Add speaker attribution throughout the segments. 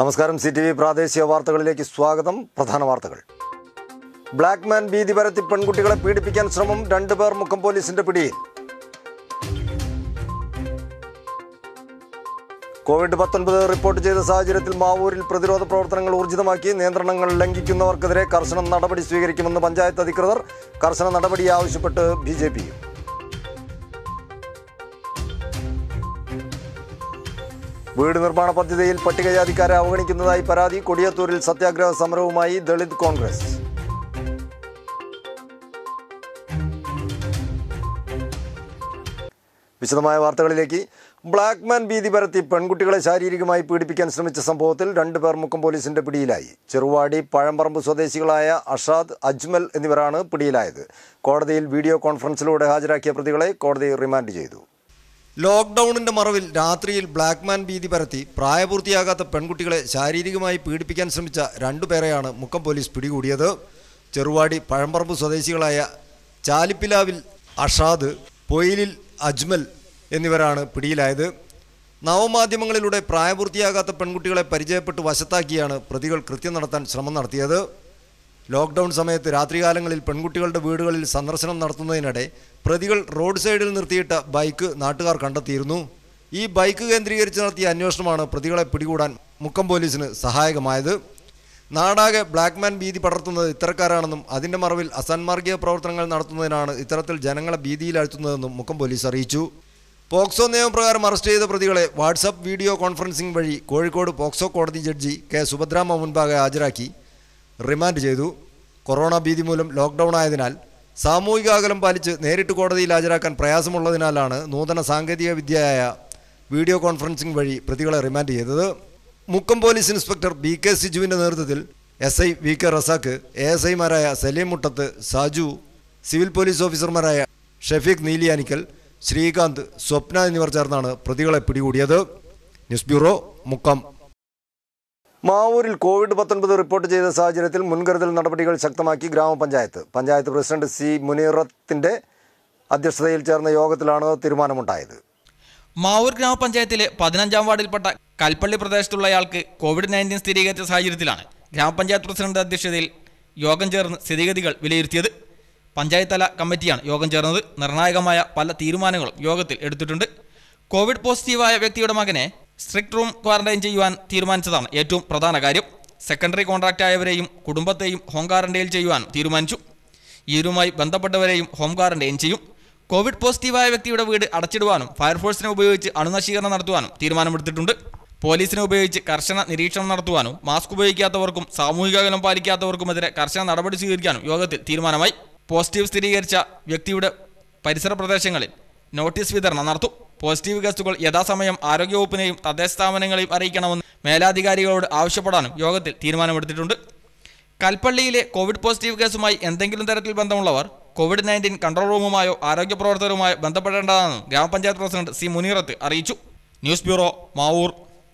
Speaker 1: നമസ്കാരം C T V പ്രാദേശിക വാർത്തകളിലേക്ക് സ്വാഗതം പ്രധാന വാർത്തകൾ ബ്ലാക്ക് മാൻ ഭീതി പരത്തി പെൺകുട്ടികളെ പീഡിപ്പിക്കാൻ ശ്രമം രണ്ടുപേർ മുക്കം പോലീസിന്റെ പിടിയിൽ കോവിഡ് പത്തൊൻപത് റിപ്പോർട്ട് ചെയ്ത സാഹചര്യത്തിൽ മാവൂരിൽ പ്രതിരോധ പ്രവർത്തനങ്ങൾ ഊർജിതമാക്കി നിയന്ത്രണങ്ങൾ ലംഘിക്കുന്നവർക്കെതിരെ കർശന നടപടി സ്വീകരിക്കുമെന്ന് പഞ്ചായത്ത് അധികൃതർ കർശന നടപടി ആവശ്യപ്പെട്ട് ബി ജെ പി വീട് നിർമ്മാണ പദ്ധതിയിൽ പട്ടികജാതിക്കാരെ അവഗണിക്കുന്നതായി പരാതി കൊടിയത്തൂരിൽ സത്യാഗ്രഹ സമരവുമായി ദളിത് കോൺഗ്രസ് വിശദമായ വാർത്തകളിലേക്ക് ബ്ലാക്ക് മാൻ ഭീതി പരത്തി പെൺകുട്ടികളെ ശാരീരികമായി പീഡിപ്പിക്കാൻ ശ്രമിച്ച സംഭവത്തിൽ രണ്ടുപേർ മുക്കം പോലീസിന്റെ പിടിയിലായി ചെറുവാടി പഴമ്പറമ്പ് സ്വദേശികളായ അഷാദ് അജ്മൽ എന്നിവരാണ് പിടിയിലായത് കോടതിയിൽ വീഡിയോ കോൺഫറൻസിലൂടെ ഹാജരാക്കിയ പ്രതികളെ കോടതി റിമാൻഡ് ചെയ്തു ലോക്ക്ഡൌണിന്റെ മറവിൽ രാത്രിയിൽ ബ്ലാക്ക് മാൻ ഭീതി പരത്തി പ്രായപൂർത്തിയാകാത്ത പെൺകുട്ടികളെ ശാരീരികമായി പീഡിപ്പിക്കാൻ ശ്രമിച്ച രണ്ടുപേരെയാണ് മുക്കം പോലീസ് പിടികൂടിയത് ചെറുവാടി പഴമ്പറമ്പ് സ്വദേശികളായ ചാലിപ്പിലാവിൽ അഷാദ് പൊയിലിൽ അജ്മൽ എന്നിവരാണ് പിടിയിലായത് നവമാധ്യമങ്ങളിലൂടെ പ്രായപൂർത്തിയാകാത്ത പെൺകുട്ടികളെ പരിചയപ്പെട്ട് വശത്താക്കിയാണ് പ്രതികൾ കൃത്യം നടത്താൻ ശ്രമം നടത്തിയത് ലോക്ക്ഡൗൺ സമയത്ത് രാത്രികാലങ്ങളിൽ പെൺകുട്ടികളുടെ വീടുകളിൽ സന്ദർശനം നടത്തുന്നതിനിടെ പ്രതികൾ റോഡ് സൈഡിൽ നിർത്തിയിട്ട ബൈക്ക് നാട്ടുകാർ കണ്ടെത്തിയിരുന്നു ഈ ബൈക്ക് കേന്ദ്രീകരിച്ച് നടത്തിയ അന്വേഷണമാണ് പ്രതികളെ പിടികൂടാൻ മുക്കം പോലീസിന് സഹായകമായത് നാടാകെ ബ്ലാക്ക് മാൻ ഭീതി പടർത്തുന്നത് ഇത്തരക്കാരാണെന്നും അതിന്റെ മറവിൽ അസാൻമാർഗീയ പ്രവർത്തനങ്ങൾ നടത്തുന്നതിനാണ് ഇത്തരത്തിൽ ജനങ്ങളെ ഭീതിയിലാഴ്ത്തുന്നതെന്നും മുക്കം പോലീസ് അറിയിച്ചു പോക്സോ നിയമപ്രകാരം അറസ്റ്റ് ചെയ്ത പ്രതികളെ വാട്സാപ്പ് വീഡിയോ കോൺഫറൻസിംഗ് വഴി കോഴിക്കോട് പോക്സോ കോടതി ജഡ്ജി കെ സുഭദ്രാമ മുൻപാകെ ഹാജരാക്കി റിമാൻഡ് ചെയ്തു കൊറോണ ഭീതി മൂലം ലോക്ക്ഡൗൺ ആയതിനാൽ സാമൂഹിക അകലം പാലിച്ച് നേരിട്ട് കോടതിയിൽ ഹാജരാക്കാൻ പ്രയാസമുള്ളതിനാലാണ് നൂതന സാങ്കേതിക വിദ്യയായ വീഡിയോ കോൺഫറൻസിംഗ് വഴി പ്രതികളെ റിമാൻഡ് ചെയ്തത് Mukkam police inspector B K സിജുവിൻ്റെ നേതൃത്വത്തിൽ S I V K Razak A S ഐമാരായ സലീം മുട്ടത്ത് സാജു സിവിൽ പോലീസ് ഓഫീസർമാരായ ഷഫീഖ് നീലിയാനിക്കൽ ശ്രീകാന്ത് സ്വപ്ന എന്നിവർ ചേർന്നാണ് പ്രതികളെ പിടികൂടിയത് ന്യൂസ് ബ്യൂറോ മുക്കം മാവൂരിൽ കോവിഡ് പത്തൊൻപത് റിപ്പോർട്ട് ചെയ്ത സാഹചര്യത്തിൽ മുൻകരുതൽ നടപടികൾ ശക്തമാക്കി ഗ്രാമപഞ്ചായത്ത് പഞ്ചായത്ത് പ്രസിഡന്റ് സി മുനീറത്തിന്റെ അധ്യക്ഷതയിൽ ചേർന്ന യോഗത്തിലാണ് തീരുമാനമുണ്ടായത്
Speaker 2: മാവൂർ ഗ്രാമപഞ്ചായത്തിലെ പതിനഞ്ചാം വാർഡിൽപ്പെട്ട കൽപ്പള്ളി പ്രദേശത്തുള്ളയാൾക്ക് കോവിഡ് നയൻറ്റീൻ സ്ഥിരീകരിച്ച സാഹചര്യത്തിലാണ് ഗ്രാമപഞ്ചായത്ത് പ്രസിഡന്റ് അധ്യക്ഷതയിൽ യോഗം ചേർന്ന് സ്ഥിതിഗതികൾ വിലയിരുത്തിയത് പഞ്ചായത്ത് തല കമ്മിറ്റിയാണ് യോഗം ചേർന്നത് നിർണായകമായ പല തീരുമാനങ്ങളും യോഗത്തിൽ എടുത്തിട്ടുണ്ട് കോവിഡ് പോസിറ്റീവായ വ്യക്തിയുടെ മകനെ സ്ട്രിക്ട് റൂം ക്വാറന്റൈൻ ചെയ്യുവാൻ തീരുമാനിച്ചതാണ് ഏറ്റവും പ്രധാന കാര്യം സെക്കൻഡറി കോൺട്രാക്റ്റ് ആയവരെയും കുടുംബത്തെയും ഹോം ക്വാറന്റൈൻ ചെയ്യുവാനും തീരുമാനിച്ചു ഈരുമായി ബന്ധപ്പെട്ടവരെയും ഹോം ക്വാറന്റൈൻ ചെയ്യും കോവിഡ് പോസിറ്റീവായ വ്യക്തിയുടെ വീട് അടച്ചിടുവാനും ഫയർഫോഴ്സിനെ ഉപയോഗിച്ച് അണുനശീകരണം നടത്തുവാനും തീരുമാനമെടുത്തിട്ടുണ്ട് പോലീസിനെ ഉപയോഗിച്ച് കർശന നിരീക്ഷണം നടത്തുവാനും മാസ്ക് ഉപയോഗിക്കാത്തവർക്കും സാമൂഹിക അകലം പാലിക്കാത്തവർക്കുമെതിരെ കർശന നടപടി സ്വീകരിക്കാനും യോഗത്തിൽ തീരുമാനമായി പോസിറ്റീവ് സ്ഥിരീകരിച്ച വ്യക്തിയുടെ പരിസര പ്രദേശങ്ങളിൽ നോട്ടീസ് വിതരണം നടത്തും പോസിറ്റീവ് കേസുകൾ യഥാസമയം ആരോഗ്യവകുപ്പിനെയും തദ്ദേശ സ്ഥാപനങ്ങളെയും അറിയിക്കണമെന്ന് മേലാധികാരികളോട് ആവശ്യപ്പെടാനും യോഗത്തിൽ തീരുമാനമെടുത്തിട്ടുണ്ട് കൽപ്പള്ളിയിലെ കോവിഡ് പോസിറ്റീവ് കേസുമായി എന്തെങ്കിലും തരത്തിൽ ബന്ധമുള്ളവർ കോവിഡ് നയൻറ്റീൻ കൺട്രോൾ റൂമുമായോ ആരോഗ്യ പ്രവർത്തകരുമായോ ബന്ധപ്പെടേണ്ടതാണെന്നും ഗ്രാമപഞ്ചായത്ത് പ്രസിഡന്റ് സി മുനീറത്ത് അറിയിച്ചു ന്യൂസ് ബ്യൂറോ മാവൂർ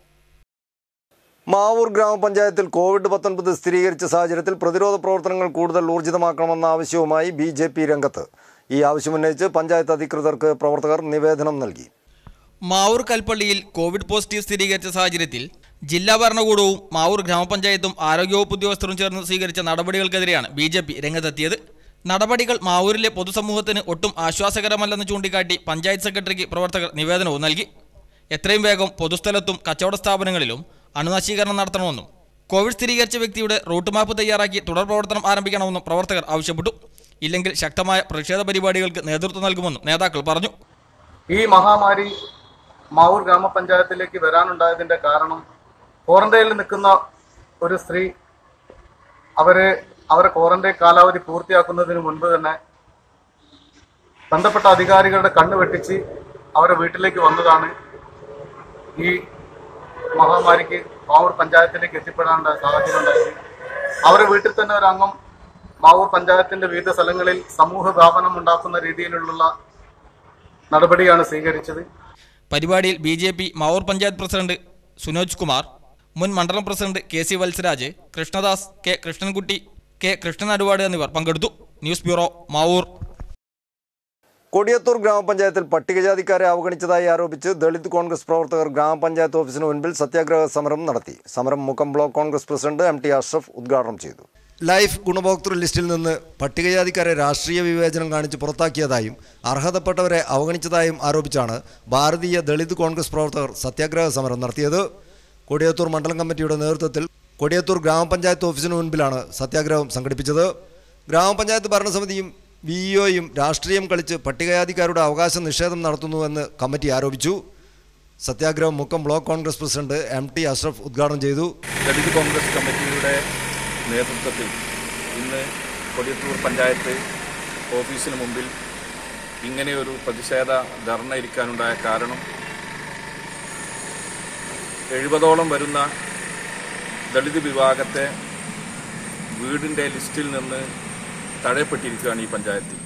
Speaker 1: മാവൂർ ഗ്രാമപഞ്ചായത്തിൽ കോവിഡ് പത്തൊൻപത് സ്ഥിരീകരിച്ച സാഹചര്യത്തിൽ പ്രതിരോധ പ്രവർത്തനങ്ങൾ കൂടുതൽ ഊർജിതമാക്കണമെന്ന ആവശ്യവുമായി ബി ജെ പി രംഗത്ത് ഈ ആവശ്യമുന്നയിച്ച് പഞ്ചായത്ത് അധികൃതർക്ക് പ്രവർത്തകർ നിവേദനം നൽകി
Speaker 2: മാവൂർ കൽപ്പള്ളിയിൽ കോവിഡ് പോസിറ്റീവ് സ്ഥിരീകരിച്ച സാഹചര്യത്തിൽ ജില്ലാ ഭരണകൂടവും മാവൂർ ഗ്രാമപഞ്ചായത്തും ആരോഗ്യവകുപ്പ് ഉദ്യോഗസ്ഥരും ചേർന്ന് സ്വീകരിച്ച നടപടികൾക്കെതിരെയാണ് ബി ജെ പി രംഗത്തെത്തിയത് നടപടികൾ മാവൂരിലെ പൊതുസമൂഹത്തിന് ഒട്ടും ആശ്വാസകരമല്ലെന്ന് ചൂണ്ടിക്കാട്ടി പഞ്ചായത്ത് സെക്രട്ടറിക്ക് പ്രവർത്തകർ നിവേദനവും നൽകി എത്രയും വേഗം പൊതുസ്ഥലത്തും കച്ചവട സ്ഥാപനങ്ങളിലും അണുനശീകരണം നടത്തണമെന്നും കോവിഡ് സ്ഥിരീകരിച്ച വ്യക്തിയുടെ റൂട്ട് മാപ്പ് തയ്യാറാക്കി തുടർ പ്രവർത്തനം ആരംഭിക്കണമെന്നും പ്രവർത്തകർ ആവശ്യപ്പെട്ടു ഇല്ലെങ്കിൽ ശക്തമായ പ്രതിഷേധ പരിപാടികൾക്ക് നേതൃത്വം നൽകുമെന്നും നേതാക്കൾ പറഞ്ഞു
Speaker 3: ഈ മഹാമാരി മാവൂർ ഗ്രാമപഞ്ചായത്തിലേക്ക് വരാനുണ്ടായതിന്റെ കാരണം ക്വാറന്റൈനിൽ നിൽക്കുന്ന ഒരു സ്ത്രീ അവരെ അവരെ ക്വാറന്റൈൻ കാലാവധി പൂർത്തിയാക്കുന്നതിന് മുൻപ് തന്നെ ബന്ധപ്പെട്ട അധികാരികളുടെ കണ്ണ് വെട്ടിച്ച് അവരെ വീട്ടിലേക്ക് വന്നതാണ് ഈ മഹാമാരിക്ക് മാവൂർ പഞ്ചായത്തിലേക്ക് എത്തിപ്പെടാനുള്ള സാഹചര്യം ഉണ്ടായത് അവരെ വീട്ടിൽ തന്നെ ഒരു അംഗം മാവൂർ പഞ്ചായത്തിന്റെ വിവിധ സ്ഥലങ്ങളിൽ സമൂഹ വ്യാപനം ഉണ്ടാക്കുന്ന രീതിയിലുള്ള നടപടിയാണ് സ്വീകരിച്ചത്
Speaker 2: പരിപാടിയിൽ B J P Mavoor panchayat president Sunoj Kumar മുൻ മണ്ഡലം പ്രസിഡന്റ് K C Valsaraj Krishnadas K Krishnankutty K Krishnan Aduvad എന്നിവർ പങ്കെടുത്തു ന്യൂസ് ബ്യൂറോ മാവൂർ
Speaker 1: കൊടിയത്തൂർ ഗ്രാമപഞ്ചായത്തിൽ പട്ടികജാതിക്കാരെ അവഗണിച്ചതായി ആരോപിച്ച് ദളിത് കോൺഗ്രസ് പ്രവർത്തകർ ഗ്രാമപഞ്ചായത്ത് ഓഫീസിന് മുൻപിൽ സത്യാഗ്രഹ സമരം നടത്തി സമരം Mukkam block Congress president M T Ashraf ഉദ്ഘാടനം ചെയ്തു ലൈഫ് ഗുണഭോക്തൃ ലിസ്റ്റിൽ നിന്ന് പട്ടികജാതിക്കാരെ രാഷ്ട്രീയ വിവേചനം കാണിച്ച് പുറത്താക്കിയതായും അർഹതപ്പെട്ടവരെ അവഗണിച്ചതായും ആരോപിച്ചാണ് ഭാരതീയ ദളിത് കോൺഗ്രസ് പ്രവർത്തകർ സത്യാഗ്രഹ സമരം നടത്തിയത് കൊടിയത്തൂർ മണ്ഡലം കമ്മിറ്റിയുടെ നേതൃത്വത്തിൽ കൊടിയത്തൂർ ഗ്രാമപഞ്ചായത്ത് ഓഫീസിന് മുൻപിലാണ് സത്യാഗ്രഹം സംഘടിപ്പിച്ചത് ഗ്രാമപഞ്ചായത്ത് ഭരണസമിതിയും വി ഇഒയും രാഷ്ട്രീയം കളിച്ച് പട്ടികജാതിക്കാരുടെ അവകാശ നിഷേധം നടത്തുന്നുവെന്ന് കമ്മിറ്റി ആരോപിച്ചു സത്യാഗ്രഹം Mukkam block Congress president M T Ashraf ഉദ്ഘാടനം ചെയ്തു
Speaker 4: ദളിത് കോൺഗ്രസ് കമ്മിറ്റിയുടെ നേതൃത്വത്തിൽ ഇന്ന് കൊടിയത്തൂർ പഞ്ചായത്ത് ഓഫീസിന് മുമ്പിൽ ഇങ്ങനെയൊരു പ്രതിഷേധ ധർണ ഇരിക്കാനുണ്ടായ കാരണം എഴുപതോളം വരുന്ന ദളിത് വിഭാഗത്തെ വീടിൻ്റെ ലിസ്റ്റിൽ നിന്ന് തഴയപ്പെട്ടിരിക്കുകയാണ് ഈ പഞ്ചായത്തിൽ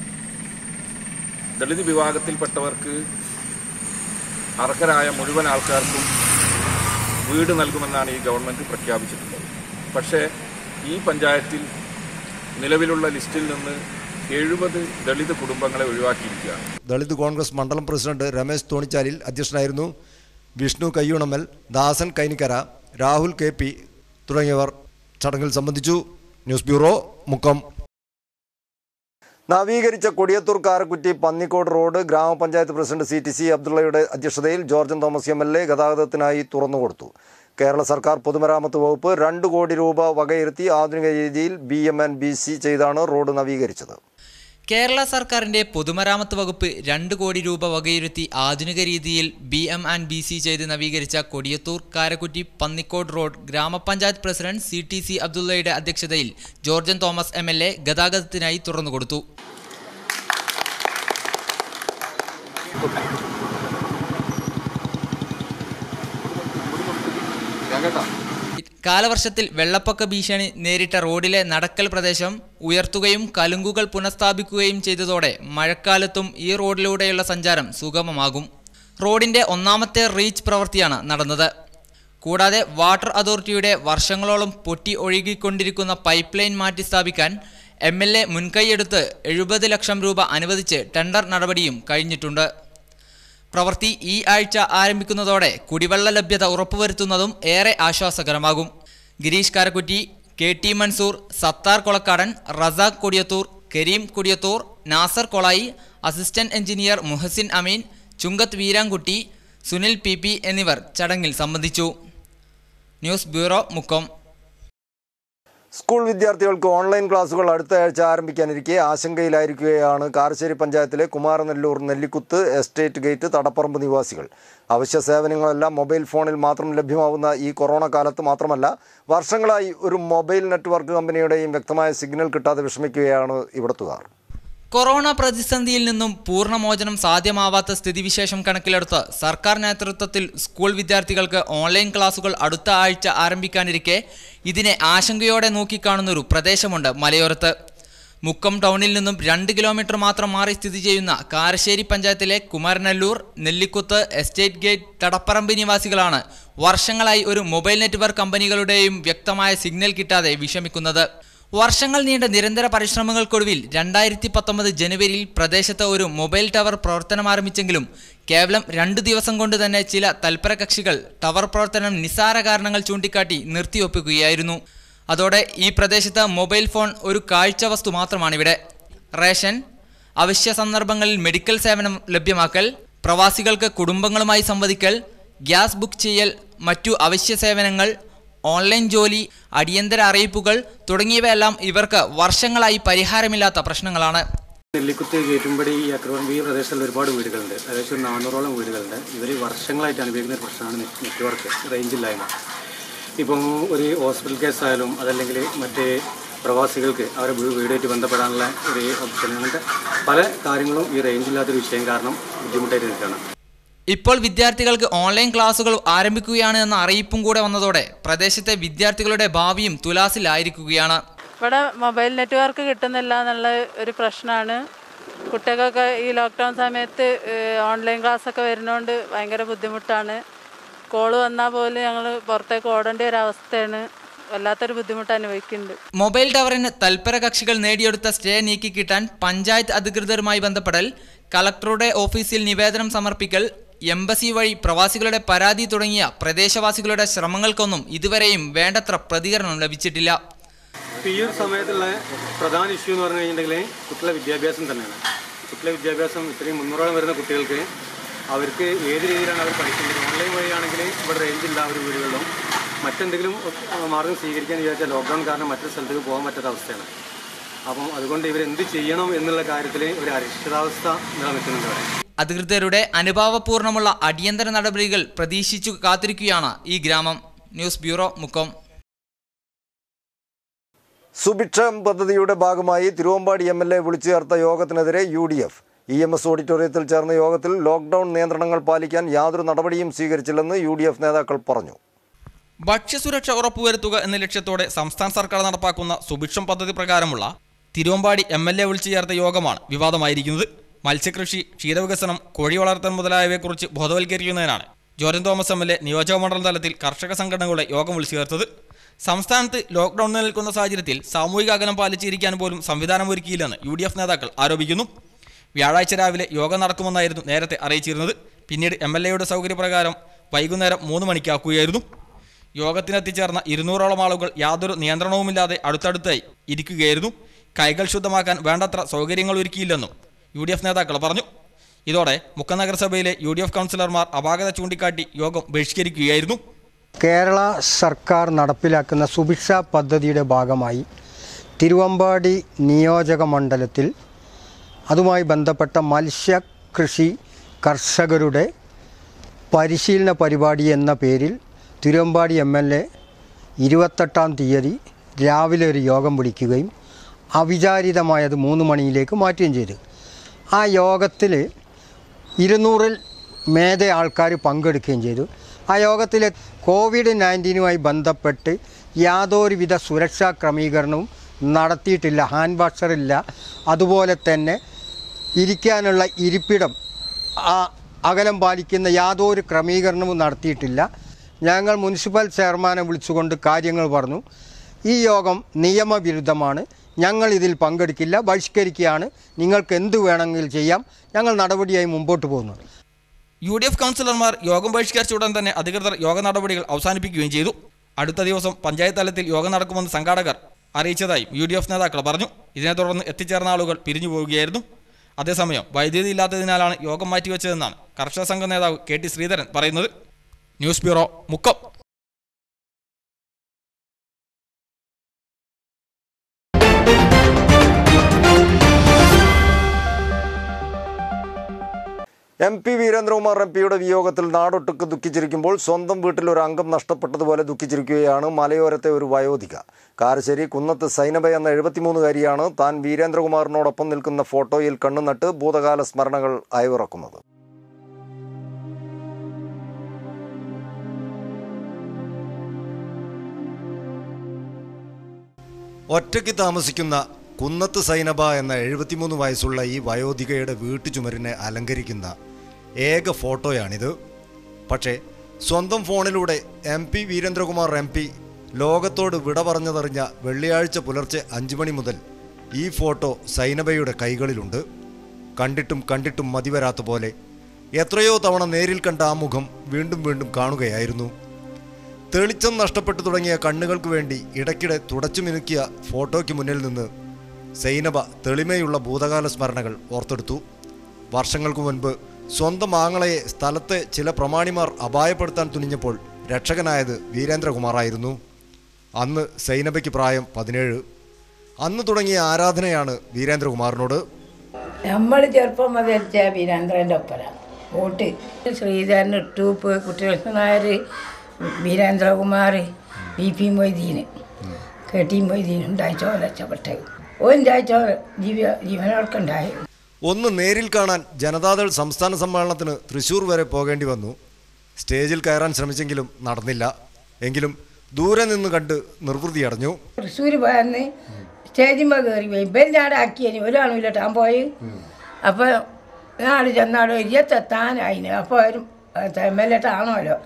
Speaker 4: ദളിത് വിഭാഗത്തിൽപ്പെട്ടവർക്ക് അർഹരായ മുഴുവൻ ആൾക്കാർക്കും വീട് നൽകുമെന്നാണ് ഈ ഗവൺമെൻറ് പ്രഖ്യാപിച്ചിട്ടുള്ളത് പക്ഷേ ഈ പഞ്ചായത്തിൽ നിലവിലുള്ള ലിസ്റ്റിൽ നിന്ന് എഴുപത് ദളിത് കുടുംബങ്ങളെ ഒഴിവാക്കിയിരിക്കുകയാണ്
Speaker 1: ദളിത് കോൺഗ്രസ് മണ്ഡലം പ്രസിഡന്റ് രമേശ് തോണിച്ചാലിൽ അധ്യക്ഷനായിരുന്നു വിഷ്ണു കയ്യൂണമ്മൽ ദാസൻ കൈനിക്കര രാഹുൽ കെ പി തുടങ്ങിയവർ ചടങ്ങിൽ സംബന്ധിച്ചു ന്യൂസ് ബ്യൂറോ മുക്കം നവീകരിച്ച കൊടിയത്തൂർ കാരക്കുറ്റി പന്നിക്കോട് റോഡ് ഗ്രാമപഞ്ചായത്ത് പ്രസിഡന്റ് സി ടി സി അബ്ദുള്ളയുടെ അധ്യക്ഷതയിൽ Georgen Thomas M L A ഗതാഗതത്തിനായി തുറന്നുകൊടുത്തു കേരള സർക്കാർ പൊതുമരാമത്ത് വകുപ്പ് രണ്ട് കോടി രൂപ വകയിരുത്തി ആധുനിക രീതിയിൽ B M N B C ചെയ്താണ് റോഡ് നവീകരിച്ചത്
Speaker 5: കേരള സർക്കാരിന്റെ പൊതുമരാമത്ത് വകുപ്പ് രണ്ട് കോടി രൂപ വകയിരുത്തി ആധുനിക രീതിയിൽ B M and B C ചെയ്ത് നവീകരിച്ച കൊടിയത്തൂർ കാരക്കുറ്റി പന്നിക്കോട് റോഡ് ഗ്രാമപഞ്ചായത്ത് പ്രസിഡന്റ് സി ടി സി അബ്ദുള്ളയുടെ അധ്യക്ഷതയിൽ Georgen Thomas M L A ഗതാഗതത്തിനായി തുറന്നുകൊടുത്തു കാലവർഷത്തിൽ വെള്ളപ്പൊക്ക ഭീഷണി നേരിട്ട റോഡിലെ നടക്കൽ പ്രദേശം ഉയർത്തുകയും കലുങ്കുകൾ പുനഃസ്ഥാപിക്കുകയും ചെയ്തതോടെ മഴക്കാലത്തും ഈ റോഡിലൂടെയുള്ള സഞ്ചാരം സുഗമമാകും റോഡിന്റെ ഒന്നാമത്തെ റീച്ച് പ്രവൃത്തിയാണ് നടന്നത് കൂടാതെ വാട്ടർ അതോറിറ്റിയുടെ വർഷങ്ങളോളം പൊട്ടി ഒഴുകിക്കൊണ്ടിരിക്കുന്ന പൈപ്പ് ലൈൻ മാറ്റി സ്ഥാപിക്കാൻ എം എൽ എ മുൻകൈയെടുത്ത് എഴുപത് ലക്ഷം രൂപ അനുവദിച്ച് ടെൻഡർ നടപടിയും കഴിഞ്ഞിട്ടുണ്ട് പ്രവൃത്തി ഈ ആഴ്ച ആരംഭിക്കുന്നതോടെ കുടിവെള്ള ലഭ്യത ഉറപ്പുവരുത്തുന്നതും ഏറെ ആശ്വാസകരമാകും Girish Karakkutty K T Mansoor Sathar Kolakkadan Razak Kodiyathur Kareem Kodiyathur Nasar Kolayi assistant engineer Muhsin Ameen Chungath Veerankutty Sunil P P എന്നിവർ ചടങ്ങിൽ സംബന്ധിച്ചു ന്യൂസ് ബ്യൂറോ മുക്കം
Speaker 1: സ്കൂൾ വിദ്യാർത്ഥികൾക്ക് ഓൺലൈൻ ക്ലാസുകൾ അടുത്ത ആഴ്ച ആരംഭിക്കാനിരിക്കെ ആശങ്കയിലായിരിക്കുകയാണ് കാരശ്ശേരി പഞ്ചായത്തിലെ കുമാരനെല്ലൂർ നെല്ലിക്കുത്ത് എസ്റ്റേറ്റ് ഗേറ്റ് തടപ്പറമ്പ് നിവാസികൾ അവശ്യ സേവനങ്ങളെല്ലാം മൊബൈൽ ഫോണിൽ മാത്രം ലഭ്യമാവുന്ന ഈ കൊറോണ കാലത്ത് മാത്രമല്ല വർഷങ്ങളായി ഒരു മൊബൈൽ നെറ്റ്വർക്ക് കമ്പനിയുടെയും വ്യക്തമായ സിഗ്നൽ കിട്ടാതെ വിഷമിക്കുകയാണ് ഇവിടത്തുകാർ
Speaker 5: കൊറോണ പ്രതിസന്ധിയിൽ നിന്നും പൂർണ്ണമോചനം സാധ്യമാവാത്ത സ്ഥിതിവിശേഷം കണക്കിലെടുത്ത് സർക്കാർ നേതൃത്വത്തിൽ സ്കൂൾ വിദ്യാർത്ഥികൾക്ക് ഓൺലൈൻ ക്ലാസുകൾ അടുത്ത ആഴ്ച ആരംഭിക്കാനിരിക്കെ ഇതിനെ ആശങ്കയോടെ നോക്കിക്കാണുന്നൊരു പ്രദേശമുണ്ട് മലയോരത്ത് മുക്കം ടൗണിൽ നിന്നും രണ്ട് കിലോമീറ്റർ മാത്രം മാറി സ്ഥിതി ചെയ്യുന്ന കാരശ്ശേരി പഞ്ചായത്തിലെ കുമാരനല്ലൂർ നെല്ലിക്കുത്ത് എസ്റ്റേറ്റ് ഗേറ്റ് തടപ്പറമ്പ് നിവാസികളാണ് വർഷങ്ങളായി ഒരു മൊബൈൽ നെറ്റ്വർക്ക് കമ്പനികളുടെയും വ്യക്തമായ സിഗ്നൽ കിട്ടാതെ വിഷമിക്കുന്നത് വർഷങ്ങൾ നീണ്ട നിരന്തര പരിശ്രമങ്ങൾക്കൊടുവിൽ രണ്ടായിരത്തി പത്തൊമ്പത് ജനുവരിയിൽ പ്രദേശത്ത് ഒരു മൊബൈൽ ടവർ പ്രവർത്തനം ആരംഭിച്ചെങ്കിലും കേവലം രണ്ടു ദിവസം കൊണ്ട് തന്നെ ചില തൽപര കക്ഷികൾ ടവർ പ്രവർത്തനം നിസ്സാര കാരണങ്ങൾ ചൂണ്ടിക്കാട്ടി നിർത്തിയൊപ്പിക്കുകയായിരുന്നു അതോടെ ഈ പ്രദേശത്ത് മൊബൈൽ ഫോൺ ഒരു കാഴ്ച വസ്തു മാത്രമാണിവിടെ റേഷൻ അവശ്യ സന്ദർഭങ്ങളിൽ മെഡിക്കൽ സേവനം ലഭ്യമാക്കൽ പ്രവാസികൾക്ക് കുടുംബങ്ങളുമായി സംവദിക്കൽ ഗ്യാസ് ബുക്ക് ചെയ്യൽ മറ്റു അവശ്യ സേവനങ്ങൾ ഓൺലൈൻ ജോലി അടിയന്തര അറിയിപ്പുകൾ തുടങ്ങിയവയെല്ലാം ഇവർക്ക് വർഷങ്ങളായി പരിഹാരമില്ലാത്ത പ്രശ്നങ്ങളാണ്
Speaker 6: നെല്ലിക്കുത്ത് കയറ്റുമ്പടി ഈ അക്രമം ഈ പ്രദേശത്തിൽ ഒരുപാട് വീടുകളുണ്ട് ഏകദേശം ഒരു നാനൂറോളം വീടുകളുണ്ട് ഇവർ വർഷങ്ങളായിട്ട് അനുഭവിക്കുന്ന ഒരു പ്രശ്നമാണ് നെറ്റ് നെറ്റ്വർക്ക് റേഞ്ചില്ലായ്മ ഇപ്പം ഒരു ഹോസ്പിറ്റൽ കേസ് ആയാലും അതല്ലെങ്കിൽ മറ്റേ പ്രവാസികൾക്ക് അവരെ വീ- വീടുമായിട്ട് ബന്ധപ്പെടാനുള്ള ഒരു ഓപ്ഷൻ അങ്ങനത്തെ പല കാര്യങ്ങളും ഈ റേഞ്ചില്ലാത്തൊരു വിഷയം കാരണം ബുദ്ധിമുട്ടായിട്ട് നിൽക്കുകയാണ്
Speaker 5: ഇപ്പോൾ വിദ്യാർത്ഥികൾക്ക് ഓൺലൈൻ ക്ലാസുകൾ ആരംഭിക്കുകയാണ് എന്ന അറിയിപ്പും കൂടെ വന്നതോടെ പ്രദേശത്തെ വിദ്യാർത്ഥികളുടെ ഭാവിയും തുലാസിലായിരിക്കുകയാണ്
Speaker 7: ഇവിടെ മൊബൈൽ നെറ്റ്വർക്ക് കിട്ടുന്നില്ല എന്നുള്ള ഒരു പ്രശ്നമാണ് കുട്ടികൾക്കൊക്കെ ഈ ലോക്ക്ഡൗൺ സമയത്ത് ഓൺലൈൻ ക്ലാസ്സൊക്കെ വരുന്നതുകൊണ്ട് ഭയങ്കര ബുദ്ധിമുട്ടാണ് കോള് വന്നാൽ പോലും ഞങ്ങൾ പുറത്തേക്ക് ഓടേണ്ട ഒരു അവസ്ഥയാണ് വല്ലാത്തൊരു ബുദ്ധിമുട്ട് അനുഭവിക്കുന്നുണ്ട്
Speaker 5: മൊബൈൽ ടവറിന് തൽപര കക്ഷികൾ നേടിയെടുത്ത സ്റ്റേ നീക്കിക്കിട്ടാൻ പഞ്ചായത്ത് അധികൃതരുമായി ബന്ധപ്പെടൽ കളക്ടറുടെ ഓഫീസിൽ നിവേദനം സമർപ്പിക്കൽ എംബസി വഴി പ്രവാസികളുടെ പരാതി തുടങ്ങിയ പ്രദേശവാസികളുടെ ശ്രമങ്ങൾക്കൊന്നും ഇതുവരെയും വേണ്ടത്ര പ്രതികരണം ലഭിച്ചിട്ടില്ല
Speaker 6: ഇപ്പോൾ ഈ ഒരു സമയത്തുള്ള പ്രധാന ഇഷ്യൂ എന്ന് പറഞ്ഞു കഴിഞ്ഞിട്ടുണ്ടെങ്കിൽ കുട്ടികളുടെ വിദ്യാഭ്യാസം തന്നെയാണ് കുട്ടികളുടെ വിദ്യാഭ്യാസം ഇത്രയും മുന്നൂറോളം വരുന്ന കുട്ടികൾക്ക് അവർക്ക് ഏത് രീതിയിലാണ് അവർ പഠിക്കുന്നത് ഓൺലൈൻ വഴിയാണെങ്കിൽ ഇവിടെ റേഞ്ച് ഇല്ല ഒരു വീടുകളിലും മറ്റെന്തെങ്കിലും ഒ- മാർഗം സ്വീകരിക്കാൻ വിചാരിച്ചാൽ ലോക്ക്ഡൗൺ കാരണം മറ്റൊരു സ്ഥലത്തേക്ക് പോകാൻ പറ്റാത്ത അവസ്ഥയാണ് അപ്പം അതുകൊണ്ട് ഇവരെന്ത് ചെയ്യണം എന്നുള്ള കാര്യത്തിൽ ഒരു അരിഷ്ടതാവസ്ഥ നിലനിൽക്കുന്നുണ്ട് അവിടെ
Speaker 5: അധികൃതരുടെ അനുഭാവപൂർണമുള്ള അടിയന്തര നടപടികൾ പ്രതീക്ഷിച്ചു കാത്തിരിക്കുകയാണ് ഈ ഗ്രാമം ന്യൂസ് ബ്യൂറോ മുക്കം
Speaker 1: സുഭിക്ഷം പദ്ധതിയുടെ ഭാഗമായി തിരുവമ്പാടി എം എൽ എ വിളിച്ചു ചേർത്ത യോഗത്തിനെതിരെ U D F E M S ഓഡിറ്റോറിയത്തിൽ ചേർന്ന യോഗത്തിൽ ലോക്ക്ഡൌൺ നിയന്ത്രണങ്ങൾ പാലിക്കാൻ യാതൊരു നടപടിയും സ്വീകരിച്ചില്ലെന്ന് യു ഡി എഫ് നേതാക്കൾ പറഞ്ഞു
Speaker 2: ഭക്ഷ്യസുരക്ഷ ഉറപ്പുവരുത്തുക എന്ന ലക്ഷ്യത്തോടെ സംസ്ഥാന സർക്കാർ നടപ്പാക്കുന്ന സുഭിക്ഷം പദ്ധതി പ്രകാരമുള്ള തിരുവമ്പാടി എം എൽ എ വിളിച്ചു ചേർത്ത യോഗമാണ് വിവാദമായിരിക്കുന്നത് മത്സ്യകൃഷി ക്ഷീരവികസനം കോഴി വളർത്തൽ മുതലായവയെക്കുറിച്ച് ബോധവൽക്കരിക്കുന്നതിനാണ് Georgen Thomas M L A നിയോജകമണ്ഡലം തലത്തിൽ കർഷക സംഘടനകളുടെ യോഗം വിളിച്ചു ചേർത്തത് സംസ്ഥാനത്ത് ലോക്ക്ഡൌൺ നിലനിൽക്കുന്ന സാഹചര്യത്തിൽ സാമൂഹിക അകലം പാലിച്ചിരിക്കാൻ പോലും സംവിധാനമൊരുക്കിയില്ലെന്ന് യു ഡി എഫ് നേതാക്കൾ ആരോപിക്കുന്നു വ്യാഴാഴ്ച രാവിലെ യോഗം നടക്കുമെന്നായിരുന്നു നേരത്തെ അറിയിച്ചിരുന്നത് പിന്നീട് എം എൽ എയുടെ സൗകര്യപ്രകാരം വൈകുന്നേരം മൂന്ന് മണിക്കാക്കുകയായിരുന്നു യോഗത്തിനെത്തിച്ചേർന്ന ഇരുന്നൂറോളം ആളുകൾ യാതൊരു നിയന്ത്രണവുമില്ലാതെ അടുത്തടുത്തായി ഇരിക്കുകയായിരുന്നു കൈകൾ ശുദ്ധമാക്കാൻ വേണ്ടത്ര സൗകര്യങ്ങൾ ഒരുക്കിയില്ലെന്നും യു ഡി എഫ് നേതാക്കൾ പറഞ്ഞു ഇതോടെ മുക്കം നഗരസഭയിലെ യു ഡി എഫ് കൗൺസിലർമാർ അപാകത ചൂണ്ടിക്കാട്ടി യോഗം ബഹിഷ്കരിക്കുകയായിരുന്നു
Speaker 8: കേരള സർക്കാർ നടപ്പിലാക്കുന്ന സുഭിക്ഷ പദ്ധതിയുടെ ഭാഗമായി തിരുവമ്പാടി നിയോജക മണ്ഡലത്തിൽ അതുമായി ബന്ധപ്പെട്ട മത്സ്യകൃഷി കർഷകരുടെ പരിശീലന പരിപാടി എന്ന പേരിൽ തിരുവമ്പാടി എം എൽ എ ഇരുപത്തെട്ടാം തീയതി രാവിലെ ഒരു യോഗം വിളിക്കുകയും അവിചാരിതമായത് മൂന്ന് മണിയിലേക്ക് മാറ്റുകയും ചെയ്തു ആ യോഗത്തിൽ ഇരുന്നൂറിൽ മേതെ ആൾക്കാർ പങ്കെടുക്കുകയും ചെയ്തു ആ യോഗത്തിൽ കോവിഡ് നയൻറ്റീനുമായി ബന്ധപ്പെട്ട് യാതൊരുവിധ സുരക്ഷാ ക്രമീകരണവും നടത്തിയിട്ടില്ല ഹാൻഡ് വാഷറില്ല അതുപോലെ തന്നെ ഇരിക്കാനുള്ള ഇരിപ്പിടം ആ അകലം പാലിക്കുന്ന യാതൊരു ക്രമീകരണവും നടത്തിയിട്ടില്ല ഞങ്ങൾ മുനിസിപ്പൽ ചെയർമാനെ വിളിച്ചുകൊണ്ട് കാര്യങ്ങൾ പറഞ്ഞു ഈ യോഗം നിയമവിരുദ്ധമാണ് ഞങ്ങൾ ഇതിൽ പങ്കെടുക്കില്ല ബഹിഷ്കരിക്കുകയാണ് നിങ്ങൾക്ക് എന്ത് വേണമെങ്കിൽ ചെയ്യാം ഞങ്ങൾ നടപടിയായി മുമ്പോട്ട് പോകുന്നു
Speaker 2: യു ഡി എഫ് കൗൺസിലർമാർ യോഗം ബഹിഷ്കരിച്ച ഉടൻ തന്നെ അധികൃതർ യോഗ നടപടികൾ അവസാനിപ്പിക്കുകയും ചെയ്തു അടുത്ത ദിവസം പഞ്ചായത്ത് തലത്തിൽ യോഗം നടക്കുമെന്ന് സംഘാടകർ അറിയിച്ചതായും യു ഡി എഫ് നേതാക്കൾ പറഞ്ഞു ഇതിനെ തുടർന്ന് എത്തിച്ചേർന്ന ആളുകൾ പിരിഞ്ഞു പോവുകയായിരുന്നു അതേസമയം വൈദ്യുതി ഇല്ലാത്തതിനാലാണ് യോഗം മാറ്റിവെച്ചതെന്നാണ് കർഷക സംഘ നേതാവ് കെ ടി ശ്രീധരൻ പറയുന്നത് news bureau Mukkam
Speaker 1: M P Veerendrakumar M പിയുടെ വിയോഗത്തിൽ നാടൊട്ടുക്ക് ദുഃഖിച്ചിരിക്കുമ്പോൾ സ്വന്തം വീട്ടിൽ ഒരു അംഗം നഷ്ടപ്പെട്ടതുപോലെ ദുഃഖിച്ചിരിക്കുകയാണ് മലയോരത്തെ ഒരു വയോധിക കാരശ്ശേരി കുന്നത്ത് സൈനബ എന്ന എഴുപത്തിമൂന്നുകാരിയാണ് താൻ വീരേന്ദ്രകുമാറിനോടൊപ്പം നിൽക്കുന്ന ഫോട്ടോയിൽ കണ്ണുനട്ട് ഭൂതകാല സ്മരണകൾ അയവിറക്കുന്നത് ഒറ്റയ്ക്ക് താമസിക്കുന്ന കുന്നത്ത് സൈനബ എന്ന എഴുപത്തിമൂന്ന് വയസ്സുള്ള ഈ വയോധികയുടെ വീട്ടുചുമരിനെ അലങ്കരിക്കുന്ന ഏക ഫോട്ടോയാണിത് പക്ഷേ സ്വന്തം ഫോണിലൂടെ M P Veerendrakumar M P ലോകത്തോട് വിട പറഞ്ഞതറിഞ്ഞ വെള്ളിയാഴ്ച പുലർച്ചെ അഞ്ചു മണി മുതൽ ഈ ഫോട്ടോ സൈനബയുടെ കൈകളിലുണ്ട് കണ്ടിട്ടും കണ്ടിട്ടും മതിവരാത്ത പോലെ എത്രയോ തവണ നേരിൽ കണ്ട ആ മുഖം വീണ്ടും വീണ്ടും കാണുകയായിരുന്നു തെളിച്ചം നഷ്ടപ്പെട്ടു തുടങ്ങിയ കണ്ണുകൾക്ക് വേണ്ടി ഇടയ്ക്കിടെ തുടച്ചു മിനുക്കിയ ഫോട്ടോയ്ക്ക് മുന്നിൽ നിന്ന് സൈനബ തെളിമയുള്ള ഭൂതകാല സ്മരണകൾ ഓർത്തെടുത്തു വർഷങ്ങൾക്ക് മുൻപ് സ്വന്തം ആങ്ങളയെ സ്ഥലത്തെ ചില പ്രമാണിമാർ അപായപ്പെടുത്താൻ തുനിഞ്ഞപ്പോൾ രക്ഷകനായത് വീരേന്ദ്രകുമാറായിരുന്നു അന്ന് സൈനബയ്ക്ക് പ്രായം പതിനേഴ് അന്ന് തുടങ്ങിയ ആരാധനയാണ് വീരേന്ദ്രകുമാറിനോട്
Speaker 9: നമ്മൾ ചെറുപ്പം മുതൽ വീരേന്ദ്രൻ്റെ ഒപ്പരാണ് വോട്ട് ശ്രീധരൻ ഇട്ടൂപ്പ് കുട്ടികൾക്ക് നായർ വീരേന്ദ്രകുമാർ വി പി മൊയ്തീന് കെ ടി മൊയ്തീൻ ഉണ്ടായിച്ചോ രക്ഷപ്പെട്ടെ ഓണ്ടായിച്ചോ ജീവ ജീവനോർക്കുണ്ടായി
Speaker 1: ഒന്ന് നേരിൽ കാണാൻ ജനതാദൾ സംസ്ഥാന സമ്മേളനത്തിന് തൃശൂർ വരെ പോകേണ്ടി വന്നു സ്റ്റേജിൽ കയറാൻ ശ്രമിച്ചെങ്കിലും നടന്നില്ല എങ്കിലും ദൂരെ നിന്ന് കണ്ട് നിർവൃതിയടഞ്ഞു
Speaker 9: തൃശ്ശൂർ പോയെന്ന് സ്റ്റേജിന്മേൽ കയറി പോയി ഇപ്പം ഞാൻ ആക്കിയതിന് ഒരാളുമില്ല ടാൻ പോയി അപ്പോൾ നാട് ചെന്നാട് ഇരുപത്തെത്താനായിന് അപ്പോൾ ഒരു എം എൽ എ ആണല്ലോ